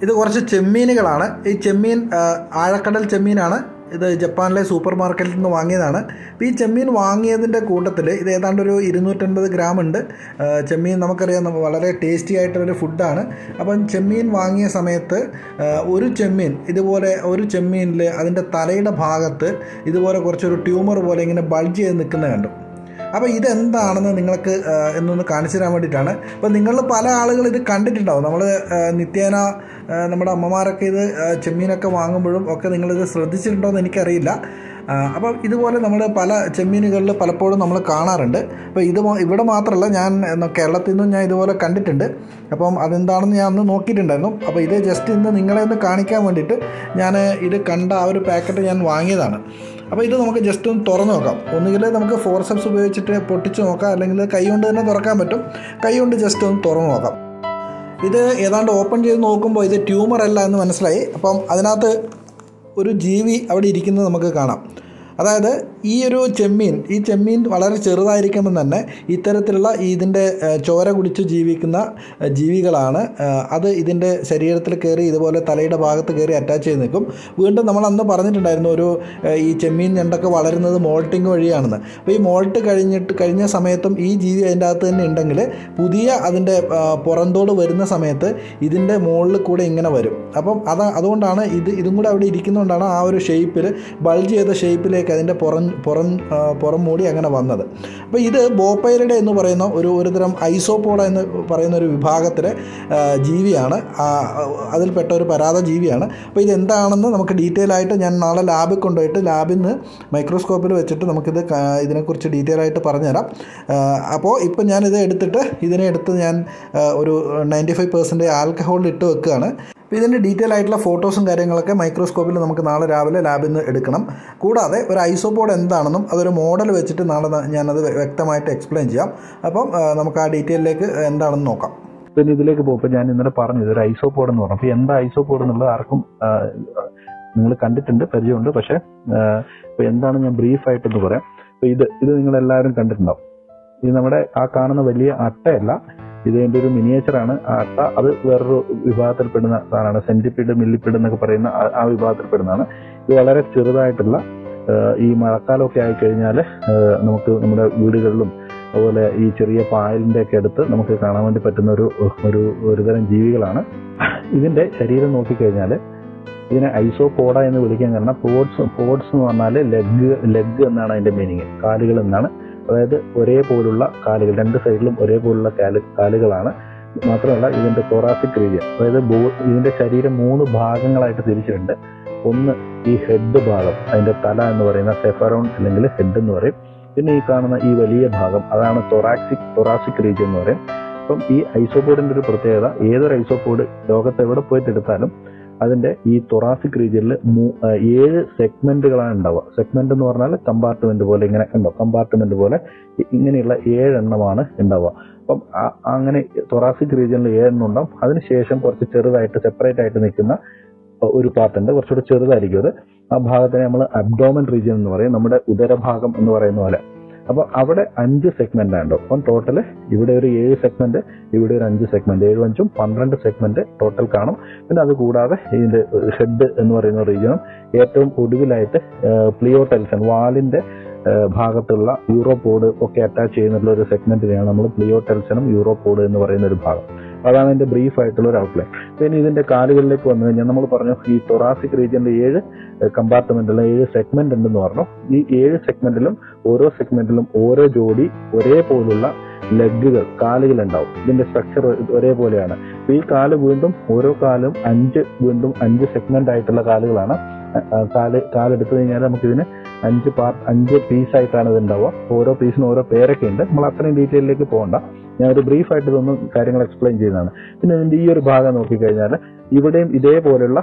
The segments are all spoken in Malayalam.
ഇത് കുറച്ച് ചെമ്മീനുകളാണ് ഈ ചെമ്മീൻ ആ, ആഴക്കടൽ ചെമ്മീനാണ് ഇത് ജപ്പാനിലെ സൂപ്പർ മാർക്കറ്റിൽ നിന്ന് വാങ്ങിയതാണ് അപ്പോൾ ഈ ചെമ്മീൻ വാങ്ങിയതിൻ്റെ കൂട്ടത്തിൽ ഇത് ഏതാണ്ട് ഒരു ഇരുന്നൂറ്റൻപത് ഗ്രാം ഉണ്ട് ആ, ചെമ്മീൻ നമുക്കറിയാം നമ്മ- വളരെ ടേസ്റ്റി ആയിട്ടൊരു ഫുഡാണ് അപ്പം ചെമ്മീൻ വാങ്ങിയ സമയത്ത് ആ, ഒരു ചെമ്മീൻ ഇതുപോലെ ഒരു ചെമ്മീനിൽ അതിൻ്റെ തലയുടെ ഭാഗത്ത് ഇതുപോലെ കുറച്ചൊരു ട്യൂമർ പോലെ ഇങ്ങനെ ബൾജ് ചെയ്ത് നിൽക്കുന്നത് കണ്ടു അപ്പോൾ ഇതെന്താണെന്ന് നിങ്ങൾക്ക് ആ, എന്നൊന്ന് കാണിച്ചു തരാൻ വേണ്ടിയിട്ടാണ് അപ്പോൾ നിങ്ങൾ പല ആളുകൾ ഇത് കണ്ടിട്ടുണ്ടാവും നമ്മൾ നിത്യേന ആ, നമ്മുടെ അമ്മമാരൊക്കെ ഇത് ആ, ചെമ്മീനൊക്കെ വാങ്ങുമ്പോഴും ഒക്കെ നിങ്ങളിത് ശ്രദ്ധിച്ചിട്ടുണ്ടോ എന്ന് എനിക്കറിയില്ല ആ, അപ്പം ഇതുപോലെ നമ്മൾ പല ചെമ്മീനുകളിൽ പലപ്പോഴും നമ്മൾ കാണാറുണ്ട് അപ്പോൾ ഇത് മാ- ഇവിടെ മാത്രമല്ല ഞാൻ എന്നാ കേരളത്തിൽ നിന്നും ഞാൻ ഇതുപോലെ കണ്ടിട്ടുണ്ട് അപ്പം അതെന്താണെന്ന് ഞാൻ അന്ന് നോക്കിയിട്ടുണ്ടായിരുന്നു അപ്പോൾ ഇത് ജസ്റ്റ് ഇന്ന് നിങ്ങളെ ഒന്ന് കാണിക്കാൻ വേണ്ടിയിട്ട് ഞാൻ ഇത് കണ്ട ആ ഒരു പാക്കറ്റ് ഞാൻ വാങ്ങിയതാണ് അപ്പോൾ ഇത് നമുക്ക് ജസ്റ്റ് ഒന്ന് തുറന്ന് നോക്കാം ഒന്നുകിൽ നമുക്ക് ഫോർസെപ്സ് ഉപയോഗിച്ചിട്ട് പൊട്ടിച്ച് നോക്കാം അല്ലെങ്കിൽ കൈ കൊണ്ട് തന്നെ തുറക്കാൻ പറ്റും കൈ കൊണ്ട് ജസ്റ്റ് ഒന്ന് തുറന്ന് നോക്കാം ഇത് ഏതാണ്ട് ഓപ്പൺ ചെയ്ത് നോക്കുമ്പോൾ ഇത് ട്യൂമർ അല്ല എന്ന് മനസ്സിലായി അപ്പം അതിനകത്ത് ഒരു ജീവി അവിടെ ഇരിക്കുന്നത് നമുക്ക് കാണാം അതായത് ഈ ഒരു ചെമ്മീൻ ഈ ചെമ്മീൻ വളരെ ചെറുതായിരിക്കുമ്പോൾ തന്നെ ഇത്തരത്തിലുള്ള ഇതിൻ്റെ ഏഹ്, ചോര കുടിച്ച് ജീവിക്കുന്ന ഏഹ്, ജീവികളാണ് ഏഹ്, അത് ഇതിൻ്റെ ശരീരത്തിൽ കയറി ഇതുപോലെ തലയുടെ ഭാഗത്ത് കയറി അറ്റാച്ച് ചെയ്ത് നിൽക്കും വീണ്ടും നമ്മൾ അന്ന് പറഞ്ഞിട്ടുണ്ടായിരുന്നു ഒരു ഏഹ്, ഈ ചെമ്മീൻ ഞണ്ടൊക്കെ വളരുന്നത് മോൾട്ടിങ് വഴിയാണെന്ന് അപ്പോൾ ഈ മോൾട്ട് കഴിഞ്ഞിട്ട് കഴിഞ്ഞ സമയത്തും ഈ ജീവി അതിൻ്റെ അകത്ത് തന്നെ ഉണ്ടെങ്കിൽ പുതിയ അതിൻ്റെ ആ, പുറന്തോട് വരുന്ന സമയത്ത് ഇതിൻ്റെ മുകളിൽ കൂടെ ഇങ്ങനെ വരും അപ്പം അത് അതുകൊണ്ടാണ് ഇത് ഇതും കൂടെ അവിടെ ഇരിക്കുന്നതുകൊണ്ടാണ് ആ ഒരു ഷേപ്പിൽ ബൾജ് ചെയ്ത ഷേപ്പിലേക്ക് അതിൻ്റെ പുറം പുറം ആ, പുറം മൂടി അങ്ങനെ വന്നത് അപ്പോൾ ഇത് ബോപ്പൈലയുടെ എന്ന് പറയുന്ന ഒരു ഒരു തരം ഐസോപോഡ എന്ന് പറയുന്ന ഒരു വിഭാഗത്തിലെ ആ, ജീവിയാണ് ആ, അതിൽപ്പെട്ട ഒരു പരാത ജീവിയാണ് അപ്പോൾ ഇത് എന്താണെന്ന് നമുക്ക് ഡീറ്റെയിൽ ആയിട്ട് ഞാൻ നാളെ ലാബിൽ കൊണ്ടുപോയിട്ട് ലാബിൽ നിന്ന് മൈക്രോസ്കോപ്പിൽ വെച്ചിട്ട് നമുക്കിത് ക- ഇതിനെക്കുറിച്ച് ഡീറ്റെയിൽ ആയിട്ട് പറഞ്ഞുതരാം ആ, അപ്പോൾ ഇപ്പം ഞാനിത് എടുത്തിട്ട് ഇതിനെ എടുത്ത് ഞാൻ ആ, ഒരു നയൻറ്റി ഫൈവ് പെർസെൻറ്റ് ആൽക്കഹോളിൽ ഇട്ട് വെക്കുകയാണ് അപ്പോൾ ഇതിൻ്റെ ഡീറ്റെയിൽ ആയിട്ടുള്ള ഫോട്ടോസും കാര്യങ്ങളൊക്കെ മൈക്രോസ്കോപ്പിൽ നമുക്ക് നാളെ രാവിലെ ലാബിൽ നിന്ന് എടുക്കണം കൂടാതെ ഒരു ഐസോപോഡ് എന്താണെന്നും അതൊരു മോഡൽ വെച്ചിട്ട് നാളെ ന- ഞാനത് വ്യ- വ്യക്തമായിട്ട് എക്സ്പ്ലെയിൻ ചെയ്യാം അപ്പം ആ, നമുക്ക് ആ ഡീറ്റെയിലേക്ക് എന്താണെന്ന് നോക്കാം പിന്നെ ഇതിലേക്ക് പോകുമ്പോൾ ഞാൻ ഇന്നലെ പറഞ്ഞു ഇതൊരു ഐസോപോഡ് എന്ന് പറഞ്ഞു അപ്പോൾ എന്താ ഐസോപോഡ് എന്നുള്ളത് ആർക്കും നിങ്ങൾ കണ്ടിട്ടുണ്ട് പരിചയമുണ്ട് പക്ഷേ ഇപ്പോൾ എന്താണ് ഞാൻ ബ്രീഫ് ആയിട്ടൊന്ന് പറയാം അപ്പോൾ ഇത് ഇത് നിങ്ങൾ എല്ലാവരും കണ്ടിട്ടുണ്ടാവും ഇത് നമ്മുടെ ആ കാണുന്ന വലിയ അട്ടയല്ല ഇത് എൻ്റെ ഒരു മിനിയേച്ചറാണ് ആ അട്ട അത് വേറൊരു വിഭാഗത്തിൽപ്പെടുന്ന സാധനമാണ് സെന്റിപ്പിഡ് മില്ലിപ്പിഡ് എന്നൊക്കെ പറയുന്ന ആ- ആ വിഭാഗത്തിൽപ്പെടുന്നതാണ് ഇത് വളരെ ചെറുതായിട്ടുള്ള ആ, ഈ മഴക്കാലമൊക്കെ ആയിക്കഴിഞ്ഞാൽ നമുക്ക് നമ്മുടെ വീടുകളിലും അതുപോലെ ഈ ചെറിയ പായലിന്റെ ഒക്കെ അടുത്ത് നമുക്ക് കാണാൻ വേണ്ടി പറ്റുന്ന ഒരു ഒരു ഒരുതരം ജീവികളാണ് ഇതിന്റെ ശരീരം നോക്കിക്കഴിഞ്ഞാൽ ഇതിനെ ഐസോപോഡ എന്ന് വിളിക്കാൻ കാരണം പോഡ്സ് പോഡ്സ് എന്ന് പറഞ്ഞാൽ ലെഗ് ലെഗ് എന്നാണ് അതിന്റെ മീനിങ് കാലുകൾ എന്നാണ് അതായത് ഒരേപോലുള്ള കാലുകൾ രണ്ട് സൈഡിലും ഒരേപോലുള്ള കാല് കാലുകളാണ് മാത്രമല്ല ഇതിന്റെ thoracic region അതായത് ബോ- ഇതിന്റെ ശരീരം മൂന്ന് ഭാഗങ്ങളായിട്ട് തിരിച്ചിട്ടുണ്ട് ഒന്ന് ഈ ഹെഡ് ഭാഗം അതിന്റെ തല എന്ന് പറയുന്ന സെഫറോൺ അല്ലെങ്കിൽ ഹെഡ് എന്ന് പറയും പിന്നെ ഈ കാണുന്ന ഈ വലിയ ഭാഗം അതാണ് തൊറാക്സിക് തൊറാസിക് റീജിയൻ എന്ന് പറയും അപ്പം ഈ ഐസോപോഡിന്റെ ഒരു പ്രത്യേകത ഏതൊരു ഐസോപോഡ് ലോകത്ത് എവിടെ പോയിട്ട് എടുത്താലും അതിന്റെ ഈ തൊറാസിക് റീജിയനിൽ ഏഴ് സെഗ്മെന്റുകളാണ് ഉണ്ടാവുക സെഗ്മെന്റ് എന്ന് പറഞ്ഞാൽ കമ്പാർട്ട്മെന്റ് പോലെ ഇങ്ങനെ ഉണ്ടോ കമ്പാർട്ട്മെന്റ് പോലെ ഇ- ഇങ്ങനെയുള്ള ഏഴെണ്ണമാണ് ഉണ്ടാവുക അപ്പം ആ- അങ്ങനെ തൊറാസിക് റീജിയനിൽ ഏഴെണ്ണം ഉണ്ടാവും അതിനുശേഷം കുറച്ച് ചെറുതായിട്ട് സെപ്പറേറ്റ് ആയിട്ട് നിൽക്കുന്ന ഒരു പാർട്ട് ഉണ്ട് കുറച്ചുകൂടെ ചെറുതായിരിക്കും അത് ആ ഭാഗത്തിനെ നമ്മൾ അബ്ഡോമൻ റീജിയൻ എന്ന് പറയും നമ്മുടെ ഉദരഭാഗം എന്ന് പറയുന്ന പോലെ അപ്പോൾ അവിടെ അഞ്ച് സെഗ്മെന്റ് ആണ് അപ്പം ടോട്ടൽ ഇവിടെ ഒരു ഏഴ് സെഗ്മെന്റ് ഇവിടെ ഒരു അഞ്ച് സെഗ്മെന്റ് ഏഴും അഞ്ചും പന്ത്രണ്ട് സെഗ്മെന്റ് ടോട്ടൽ കാണും പിന്നെ അത് കൂടാതെ ഇതിന്റെ ഹെഡ് എന്ന് പറയുന്ന റീജിയനും ഏറ്റവും ഒടുവിലായിട്ട് പ്ലിയോടെൽസൺ വാലിന്റെ ആ, ഭാഗത്തുള്ള യൂറോപോഡ് ഒക്കെ അറ്റാച്ച് ചെയ്യുന്നുള്ള ഒരു സെഗ്മെന്റിനെയാണ് നമ്മൾ പ്ലിയോടെൽസനും യൂറോപോഡ് എന്ന് പറയുന്ന ഒരു ഭാഗം അതാണ് ഇതിന്റെ ബ്രീഫ് ആയിട്ടുള്ള ഒരു ഔട്ട്ലൈൻ പിന്നെ ഇതിന്റെ കാലുകളിലേക്ക് വന്നു കഴിഞ്ഞാൽ നമ്മൾ പറഞ്ഞു ഈ തൊറാസിക് റീജിയനിലെ ഏഴ് കമ്പാർട്ട്മെന്റിൽ ഏഴ് സെഗ്മെന്റ് ഉണ്ടെന്ന് പറഞ്ഞു ഈ ഏഴ് സെഗ്മെന്റിലും ഓരോ സെഗ്മെന്റിലും ഓരോ ജോഡി ഒരേപോലുള്ള ലെഗുകൾ കാലുകൾ ഉണ്ടാവും ഇതിന്റെ സ്ട്രക്ചർ ഒരേപോലെയാണ് അപ്പൊ ഈ കാല് വീണ്ടും ഓരോ കാലും അഞ്ച് വീണ്ടും അഞ്ച് സെഗ്മെന്റ് ആയിട്ടുള്ള കാലുകളാണ് അ- ആ കാല് കാലെടുത്തു കഴിഞ്ഞാൽ നമുക്കിതിന് അഞ്ച് പാർട്ട് അഞ്ച് പീസ് ആയിട്ടാണ് ഇത് ഉണ്ടാവുക ഓരോ പീസിനും ഓരോ പേരൊക്കെ ഉണ്ട് നമ്മൾ അത്രയും ഡീറ്റെയിലേക്ക് പോകണ്ട ഞാൻ ഒരു ബ്രീഫ് ആയിട്ട് ഇതൊന്നും കാര്യങ്ങൾ എക്സ്പ്ലെയിൻ ചെയ്യുന്നതാണ് പിന്നെ ഇതിന്റെ ഈ ഒരു ഭാഗം നോക്കിക്കഴിഞ്ഞാൽ ഇവിടെയും ഇതേപോലെയുള്ള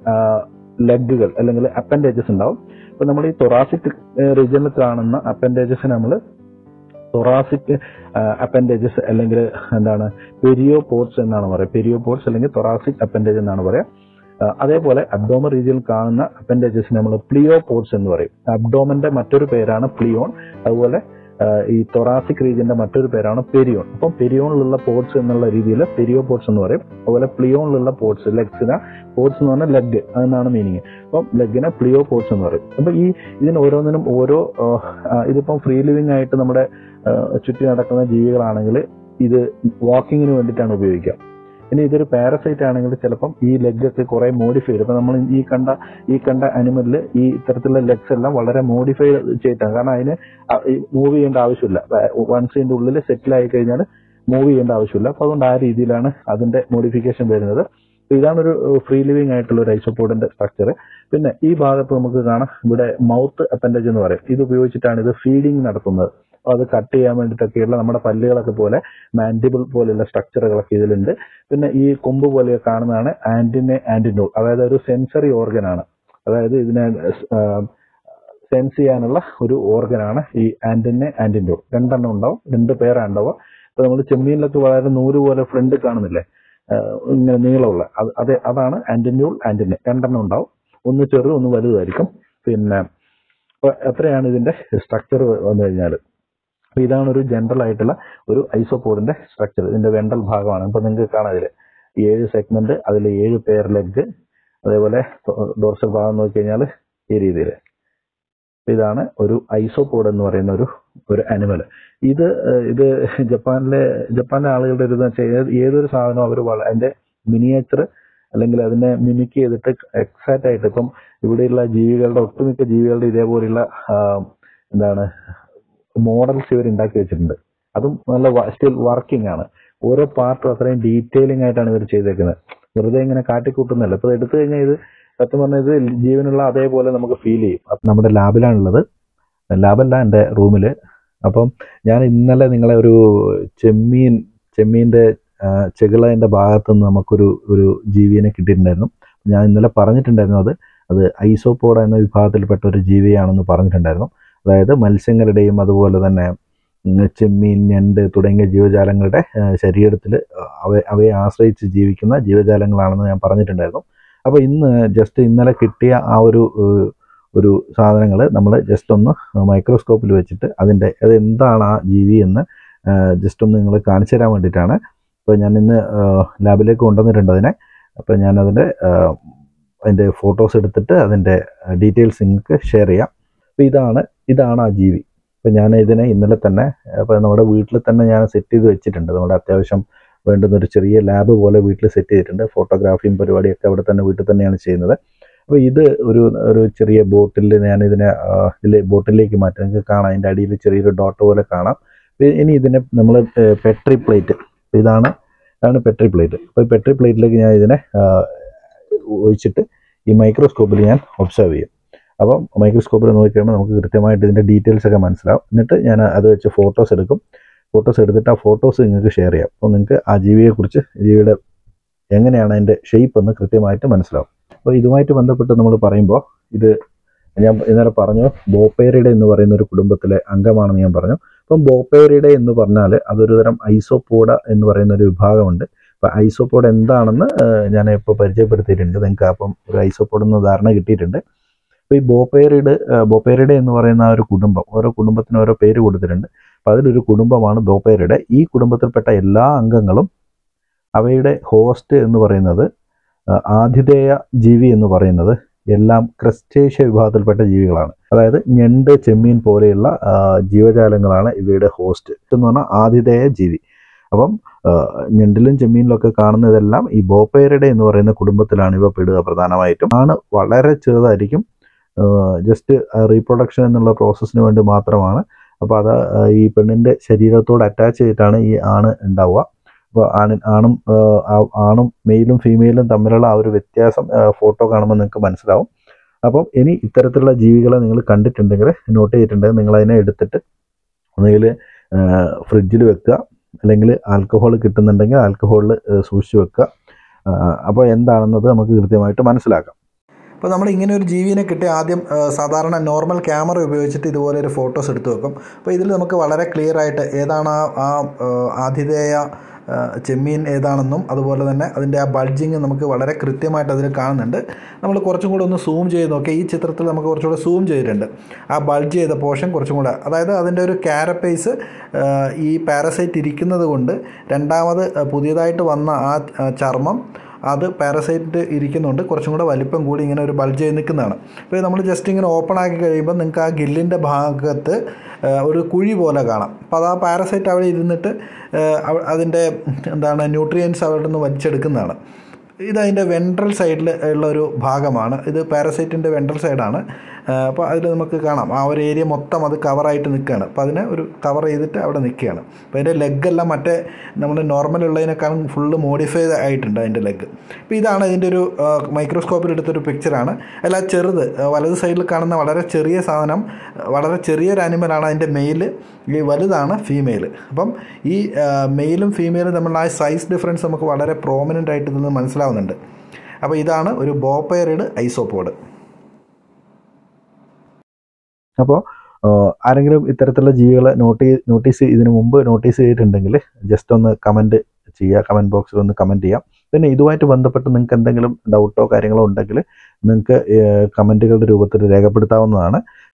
ലെഗുകൾ അല്ലെങ്കിൽ അപ്പൻഡേജസ് ഉണ്ടാവും അപ്പൊ നമ്മൾ ഈ തൊറാസിക് റീജിയനിൽ കാണുന്ന അപ്പൻഡേജസ് നമ്മൾ തൊറാസിക് അപ്പൻഡേജസ് അല്ലെങ്കിൽ എന്താണ് പെരിയോ പോർട്സ് എന്നാണ് പറയുക പെരിയോ പോർട്സ് അല്ലെങ്കിൽ തൊറാസിക് അപ്പൻഡേജ് എന്നാണ് പറയുക ആ, അതേപോലെ അബ്ഡോമൻ റീജിയനിൽ കാണുന്ന അപ്പൻഡേജസ് നമ്മൾ പ്ലിയോ പോർട്സ് എന്ന് പറയും അബ്ഡോമന്റെ മറ്റൊരു പേരാണ് പ്ലിയോൺ അതുപോലെ ഈ തൊറാസിക് റീജിയന്റെ മറ്റൊരു പേരാണ് പെരിയോൺ അപ്പം പെരിയോണിലുള്ള പോർട്സ് എന്നുള്ള രീതിയിൽ പെരിയോ പോർട്സ് എന്ന് പറയും അതുപോലെ പ്ലിയോണിലുള്ള പോർട്സ് ലെഗ്സിന് പോർട്സ് എന്ന് പറഞ്ഞാൽ ലെഗ് അതെന്നാണ് മീനിങ് അപ്പം ലെഗിനെ പ്ലിയോ പോർട്സ് എന്ന് പറയും അപ്പം ഈ ഇതിന് ഓരോന്നിനും ഓരോ ആ, ആ, ഇതിപ്പം ഫ്രീ ലിവിങ് ആയിട്ട് നമ്മുടെ ആ, ചുറ്റി നടക്കുന്ന ജീവികളാണെങ്കിൽ ഇത് വാക്കിങ്ങിന് വേണ്ടിയിട്ടാണ് ഉപയോഗിക്കുക ഇനി ഇതൊരു പാരസൈറ്റ് ആണെങ്കിൽ ചിലപ്പം ഈ ലെഗ് ഒക്കെ കുറെ മോഡിഫൈ ചെയ്ത് ഇപ്പൊ നമ്മൾ ഈ കണ്ട ഈ കണ്ട അനിമലിൽ ഈ ഇത്തരത്തിലുള്ള ലെഗ്സ് എല്ലാം വളരെ മോഡിഫൈ ചെയ്തിട്ടാണ് കാരണം അതിന് മൂവ് ചെയ്യേണ്ട ആവശ്യമില്ല വൺസ് ഇതിന്റെ ഉള്ളിൽ സെറ്റിൽ ആയി കഴിഞ്ഞാൽ മൂവ് ചെയ്യേണ്ട ആവശ്യമില്ല അപ്പൊ അതുകൊണ്ട് ആ രീതിയിലാണ് അതിന്റെ മോഡിഫിക്കേഷൻ വരുന്നത് അപ്പൊ ഇതാണ് ഒരു ഫ്രീ ലിവിങ് ആയിട്ടുള്ള ഒരു ഐസോപോഡിന്റെ സ്ട്രക്ചർ പിന്നെ ഈ ഭാഗത്ത് നമുക്ക് കാണാം ഇവിടെ മൗത്ത് അപ്പൻഡേജ് എന്ന് പറയും ഇത് ഉപയോഗിച്ചിട്ടാണ് ഇത് ഫീഡിങ് നടത്തുന്നത് അപ്പൊ അത് കട്ട് ചെയ്യാൻ വേണ്ടിയിട്ടൊക്കെയുള്ള നമ്മുടെ പല്ലുകളൊക്കെ പോലെ മാൻഡിബിൾ പോലെയുള്ള സ്ട്രക്ചറുകളൊക്കെ ഇതിലുണ്ട് പിന്നെ ഈ കൊമ്പ് പോലെ കാണുന്നതാണ് ആന്റിനെ ആന്റിനോൾ അതായത് ഒരു സെൻസറി ഓർഗൻ ആണ് അതായത് ഇതിനെ സെൻസ് ചെയ്യാനുള്ള ഒരു ഓർഗനാണ് ഈ ആന്റിനെ ആന്റിനോൾ രണ്ടെണ്ണം ഉണ്ടാവും രണ്ട് പേരാണ് ഉണ്ടാവുക ഇപ്പൊ നമ്മൾ ചെമ്മീനിലൊക്കെ വളരെ നൂല് പോലെ ഫ്രണ്ട് കാണുന്നില്ലേ ആ, ഇങ്ങനെ നീളമുള്ള അത് അതെ അതാണ് ആന്റിന്യൂൾ ആന്റിനെ രണ്ടെണ്ണം ഉണ്ടാവും ഒന്ന് ചെറുത് ഒന്ന് വലുതായിരിക്കും പിന്നെ അപ്പൊ എത്രയാണ് ഇതിന്റെ സ്ട്രക്ചർ വന്നു കഴിഞ്ഞാൽ അപ്പൊ ഇതാണ് ഒരു ജനറൽ ആയിട്ടുള്ള ഒരു ഐസോപോഡിന്റെ സ്ട്രക്ചർ ഇതിന്റെ വെണ്ടൽ ഭാഗമാണ് ഇപ്പൊ നിങ്ങൾക്ക് കാണാം ഇതില് ഏഴ് സെഗ്മെന്റ് അതിൽ ഏഴ് പെയർ ലെഗ് അതേപോലെ ഡോർസൽ ഭാഗം നോക്കി കഴിഞ്ഞാൽ ഈ രീതിയിൽ ഇതാണ് ഒരു ഐസോപോഡ് എന്ന് പറയുന്ന ഒരു ഒരു അനിമൽ ഇത് ഏഹ്, ഇത് ജപ്പാനിലെ ജപ്പാനിലെ ആളുകളുടെ ഒരു വെച്ചാൽ ഏത് ഏതൊരു സാധനവും അവർ അതിന്റെ മിനിയേച്ചർ അല്ലെങ്കിൽ അതിനെ മിമിക് ചെയ്തിട്ട് എക്സാക്റ്റ് ആയിട്ട് ഇപ്പം ഇവിടെയുള്ള ജീവികളുടെ ഒട്ടുമിക്ക ജീവികളുടെ ഇതേപോലെയുള്ള ആ, എന്താണ് മോഡൽസ് ഇവർ ഉണ്ടാക്കി വെച്ചിട്ടുണ്ട് അതും നല്ല സ്റ്റിൽ വർക്കിംഗ് ആണ് ഓരോ പാർട്ടും അത്രയും ഡീറ്റെയിലിംഗ് ആയിട്ടാണ് ഇവർ ചെയ്തേക്കുന്നത് വെറുതെ ഇങ്ങനെ കാട്ടിക്കൂട്ടുന്നല്ല ഇപ്പൊ എടുത്തു കഴിഞ്ഞാൽ ഇത് സത്യം പറഞ്ഞാൽ ഇത് ജീവനുള്ള അതേപോലെ നമുക്ക് ഫീൽ ചെയ്യും അപ്പൊ നമ്മുടെ ലാബിലാണുള്ളത് ലാബല്ല എൻ്റെ റൂമിൽ അപ്പം ഞാൻ ഇന്നലെ നിങ്ങളെ ഒരു ചെമ്മീൻ ചെമ്മീൻ്റെ ചെകിളേൻ്റെ ഭാഗത്ത് നിന്ന് നമുക്കൊരു ഒരു ജീവിയെ കിട്ടിയിട്ടുണ്ടായിരുന്നു ഞാൻ ഇന്നലെ പറഞ്ഞിട്ടുണ്ടായിരുന്നു അത് അത് ഐസോപോഡ എന്ന വിഭാഗത്തിൽപ്പെട്ട ഒരു ജീവിയാണെന്ന് പറഞ്ഞിട്ടുണ്ടായിരുന്നു അതായത് മത്സ്യങ്ങളുടെയും അതുപോലെ തന്നെ ഉം, ചെമ്മീൻ ഞണ്ട് തുടങ്ങിയ ജീവജാലങ്ങളുടെ ശരീരത്തിൽ അവ അവയെ ആശ്രയിച്ച് ജീവിക്കുന്ന ജീവജാലങ്ങളാണെന്ന് ഞാൻ പറഞ്ഞിട്ടുണ്ടായിരുന്നു അപ്പോൾ ഇന്ന് ജസ്റ്റ് ഇന്നലെ കിട്ടിയ ആ ഒരു ഏഹ്, ഒരു സാധനങ്ങൾ നമ്മൾ ജസ്റ്റ് ഒന്ന് മൈക്രോസ്കോപ്പിൽ വെച്ചിട്ട് അതിൻ്റെ അത് എന്താണ് ആ ജീവി എന്ന് ജസ്റ്റ് ഒന്ന് നിങ്ങൾ കാണിച്ചു തരാൻ വേണ്ടിയിട്ടാണ് അപ്പോൾ ഞാൻ ഇന്ന് ലാബിലേക്ക് കൊണ്ടുവന്നിട്ടുണ്ട് അതിനെ അപ്പോൾ ഞാൻ അതിൻ്റെ അതിൻ്റെ ഫോട്ടോസ് എടുത്തിട്ട് അതിൻ്റെ ഡീറ്റെയിൽസ് നിങ്ങൾക്ക് ഷെയർ ചെയ്യാം അപ്പോൾ ഇതാണ് ഇതാണ് ആ ജീവി അപ്പോൾ ഞാൻ ഇതിനെ ഇന്നലെ തന്നെ അപ്പോൾ നമ്മുടെ വീട്ടിൽ തന്നെ ഞാൻ സെറ്റ് ചെയ്ത് വെച്ചിട്ടുണ്ട് നമ്മുടെ അത്യാവശ്യം വേണ്ടുന്ന ഒരു ചെറിയ ലാബ് പോലെ വീട്ടിൽ സെറ്റ് ചെയ്തിട്ടുണ്ട് ഫോട്ടോഗ്രാഫിയും പരിപാടിയൊക്കെ അവിടെ തന്നെ വീട്ടിൽ തന്നെയാണ് ചെയ്യുന്നത് അപ്പോൾ ഇത് ഒരു ഒരു ചെറിയ ബോട്ടിൽ ഞാൻ ഇതിനെ ഇതിൽ ബോട്ടിലേക്ക് മാറ്റി നിങ്ങൾക്ക് കാണാം അതിൻ്റെ അടിയിൽ ചെറിയൊരു ഡോട്ട് പോലെ കാണാം ഇപ്പൊ ഇനി ഇതിനെ നമ്മൾ പെട്രി പ്ലേറ്റ് ഇതാണ് ഇതാണ് പെട്രി പ്ലേറ്റ് അപ്പോൾ ഈ പെട്രി പ്ലേറ്റിലേക്ക് ഞാൻ ഇതിനെ ആ, ഒഴിച്ചിട്ട് ഈ മൈക്രോസ്കോപ്പിൽ ഞാൻ ഒബ്സർവ് ചെയ്യും അപ്പം മൈക്രോസ്കോപ്പിൽ നോക്കി കഴിയുമ്പോൾ നമുക്ക് കൃത്യമായിട്ട് ഇതിൻ്റെ ഡീറ്റെയിൽസ് ഒക്കെ മനസ്സിലാവും എന്നിട്ട് ഞാൻ അത് വെച്ച് ഫോട്ടോസ് എടുക്കും ഫോട്ടോസ് എടുത്തിട്ട് ആ ഫോട്ടോസ് നിങ്ങൾക്ക് ഷെയർ ചെയ്യാം അപ്പോൾ നിങ്ങൾക്ക് ആ ജീവിയെക്കുറിച്ച് ജീവിയുടെ എങ്ങനെയാണ് അതിൻ്റെ ഷേപ്പ് എന്ന് കൃത്യമായിട്ട് മനസ്സിലാവും അപ്പോൾ ഇതുമായിട്ട് ബന്ധപ്പെട്ട് നമ്മൾ പറയുമ്പോൾ ഇത് ഞാൻ ഇന്നലെ പറഞ്ഞു ബോപ്പേറിയുടെ എന്ന് പറയുന്ന ഒരു കുടുംബത്തിലെ അംഗമാണെന്ന് ഞാൻ പറഞ്ഞു അപ്പം ബോപ്പേറിയുടെ എന്ന് പറഞ്ഞാൽ അതൊരു തരം ഐസോപോഡ എന്ന് പറയുന്ന ഒരു വിഭാഗമുണ്ട് അപ്പം ഐസോപോഡ് എന്താണെന്ന് ഏഹ്, ഞാൻ ഇപ്പോൾ പരിചയപ്പെടുത്തിയിട്ടുണ്ട് നിങ്ങൾക്ക് അപ്പം ഒരു ഐസോപോഡ് എന്ന ധാരണ കിട്ടിയിട്ടുണ്ട് അപ്പോൾ ഈ ബോപ്പേറിഡ് ബോപ്പേറിയുടെ എന്ന് പറയുന്ന ആ ഒരു കുടുംബം ഓരോ കുടുംബത്തിന് ഓരോ പേര് കൊടുത്തിട്ടുണ്ട് അപ്പോൾ അതിലൊരു കുടുംബമാണ് ബോപ്പേറിയുടെ ഈ കുടുംബത്തിൽപ്പെട്ട എല്ലാ അംഗങ്ങളും അവയുടെ ഹോസ്റ്റ് എന്ന് പറയുന്നത് ആ, ആതിഥേയ ജീവി എന്ന് പറയുന്നത് എല്ലാം ക്രസ്റ്റേഷ്യ വിഭാഗത്തിൽപ്പെട്ട ജീവികളാണ് അതായത് ഞണ്ട് ചെമ്മീൻ പോലെയുള്ള ആ, ജീവജാലങ്ങളാണ് ഇവയുടെ ഹോസ്റ്റ് എന്ന് പറഞ്ഞാൽ ആതിഥേയ ജീവി അപ്പം ആ, ഞണ്ടിലും ചെമ്മീനിലും ഒക്കെ കാണുന്നതെല്ലാം ഈ ബോപ്പേരുടെ എന്ന് പറയുന്ന കുടുംബത്തിലാണ് ഇവ പെടുക പ്രധാനമായിട്ടും ആണ് വളരെ ചെറുതായിരിക്കും ജസ്റ്റ് റീപ്രൊഡക്ഷൻ എന്നുള്ള പ്രോസസ്സിന് വേണ്ടി മാത്രമാണ് അപ്പോൾ അത് ആ, ഈ പെണ്ണിൻ്റെ ശരീരത്തോട് അറ്റാച്ച് ചെയ്തിട്ടാണ് ഈ ആണ് ഉണ്ടാവുക അപ്പോൾ ആണ് ആണും ആ, ആ- ആണും മെയിലും ഫീമെയിലും തമ്മിലുള്ള ആ ഒരു വ്യത്യാസം ഫോട്ടോ കാണുമ്പോൾ നിങ്ങൾക്ക് മനസ്സിലാവും അപ്പം ഇനി ഇത്തരത്തിലുള്ള ജീവികളെ നിങ്ങൾ കണ്ടിട്ടുണ്ടെങ്കിൽ നോട്ട് ചെയ്തിട്ടുണ്ടെങ്കിൽ നിങ്ങൾ അതിനെ എടുത്തിട്ട് ഒന്നുകിൽ ഫ്രിഡ്ജിൽ വെക്കുക അല്ലെങ്കിൽ ആൽക്കഹോൾ കിട്ടുന്നുണ്ടെങ്കിൽ ആൽക്കഹോളിൽ സൂക്ഷിച്ച് വെക്കുക അപ്പോൾ എന്താണെന്നത് നമുക്ക് കൃത്യമായിട്ട് മനസ്സിലാക്കാം അപ്പോൾ നമ്മൾ ഇങ്ങനെ ഒരു ജീവിനെ കിട്ടി ആദ്യം ആ, സാധാരണ നോർമൽ ക്യാമറ ഉപയോഗിച്ചിട്ട് ഇതുപോലെ ഒരു ഫോട്ടോസ് എടുത്ത് വെക്കും അപ്പോൾ ഇതിൽ നമുക്ക് വളരെ ക്ലിയർ ആയിട്ട് ഏതാണ് ആ ആ, ആ, ആതിഥേയ ആ, ചെമ്മീൻ ഏതാണെന്നും അതുപോലെ തന്നെ അതിൻ്റെ ആ ബൾജിങ് നമുക്ക് വളരെ കൃത്യമായിട്ട് അതിൽ കാണുന്നുണ്ട് നമ്മൾ കുറച്ചും കൂടെ ഒന്ന് സൂം ചെയ്ത് നോക്കിയാൽ ഈ ചിത്രത്തിൽ നമുക്ക് കുറച്ചുകൂടെ സൂം ചെയ്തിട്ടുണ്ട് ആ ബൾജ് ചെയ്ത പോർഷൻ കുറച്ചും കൂടെ അതായത് അതിൻ്റെ ഒരു കാരപ്പേസ് ഈ പാരസൈറ്റ് ഇരിക്കുന്നത് കൊണ്ട് രണ്ടാമത് ആ, പുതിയതായിട്ട് വന്ന ആ ആ ചർമ്മം അത് പാരസൈറ്റ് ഇരിക്കുന്നുണ്ട് കുറച്ചും കൂടെ വലിപ്പം കൂടി ഇങ്ങനെ ഒരു ബൾജ് ചെയ്ത് നിൽക്കുന്നതാണ് അപ്പോൾ നമ്മൾ ജസ്റ്റ് ഇങ്ങനെ ഓപ്പൺ ആക്കി കഴിയുമ്പോൾ നിങ്ങൾക്ക് ആ ഗില്ലിൻ്റെ ഭാഗത്ത് ആ, ഒരു കുഴി പോലെ കാണാം അപ്പോൾ അത് ആ പാരസൈറ്റ് അവിടെ ഇരുന്നിട്ട് ആ, അവ- അതിൻ്റെ എന്താണ് ന്യൂട്രിയൻസ് അവിടെ നിന്ന് വലിച്ചെടുക്കുന്നതാണ് ഇത് അതിൻ്റെ വെൻട്രൽ സൈഡിൽ ഉള്ള ഒരു ഭാഗമാണ് ഇത് പാരസൈറ്റിൻ്റെ വെൻട്രൽ സൈഡാണ് അപ്പോൾ അതിൽ നമുക്ക് കാണാം ആ ഒരു ഏരിയ മൊത്തം അത് കവറായിട്ട് നിൽക്കുകയാണ് അപ്പോൾ അതിനെ ഒരു കവർ ചെയ്തിട്ട് അവിടെ നിൽക്കുകയാണ് അപ്പോൾ അതിൻ്റെ ലെഗെല്ലാം മറ്റേ നമ്മുടെ നോർമൽ ഉള്ളതിനേക്കാളും ഫുള്ള് മോഡിഫൈ ആയിട്ടുണ്ട് അതിൻ്റെ ലെഗ് അപ്പോൾ ഇതാണ് ഇതിൻ്റെ ഒരു മൈക്രോസ്കോപ്പിൽ എടുത്തൊരു പിക്ചറാണ് അല്ല ചെറുത് ആ, വലത് സൈഡിൽ കാണുന്ന വളരെ ചെറിയ സാധനം ആ, വളരെ ചെറിയൊരു ആനിമലാണ് അതിൻ്റെ മെയിൽ ഈ വലുതാണ് ഫീമെയിൽ അപ്പം ഈ മെയിലും ഫീമെയിലും തമ്മിലുള്ള ആ സൈസ് ഡിഫറൻസ് നമുക്ക് വളരെ പ്രോമിനൻ്റ് ആയിട്ട് നിന്ന് മനസ്സിലാവുന്നുണ്ട് അപ്പോൾ ഇതാണ് ഒരു ബോപ്പയറിഡ് ഐസോപോഡ് അപ്പോൾ ആരെങ്കിലും ഇത്തരത്തിലുള്ള ജീവികളെ നോട്ടി നോട്ടീസ് ഇതിനു മുമ്പ് നോട്ടീസ് ചെയ്തിട്ടുണ്ടെങ്കിൽ ജസ്റ്റ് ഒന്ന് കമൻറ്റ് ചെയ്യുക കമൻറ്റ് ബോക്സിൽ ഒന്ന് കമൻറ്റ് ചെയ്യാം പിന്നെ ഇതുമായിട്ട് ബന്ധപ്പെട്ട് നിങ്ങൾക്ക് എന്തെങ്കിലും ഡൗട്ടോ കാര്യങ്ങളോ ഉണ്ടെങ്കിൽ നിങ്ങൾക്ക് കമൻറ്റുകളുടെ രൂപത്തിൽ രേഖപ്പെടുത്താവുന്നതാണ്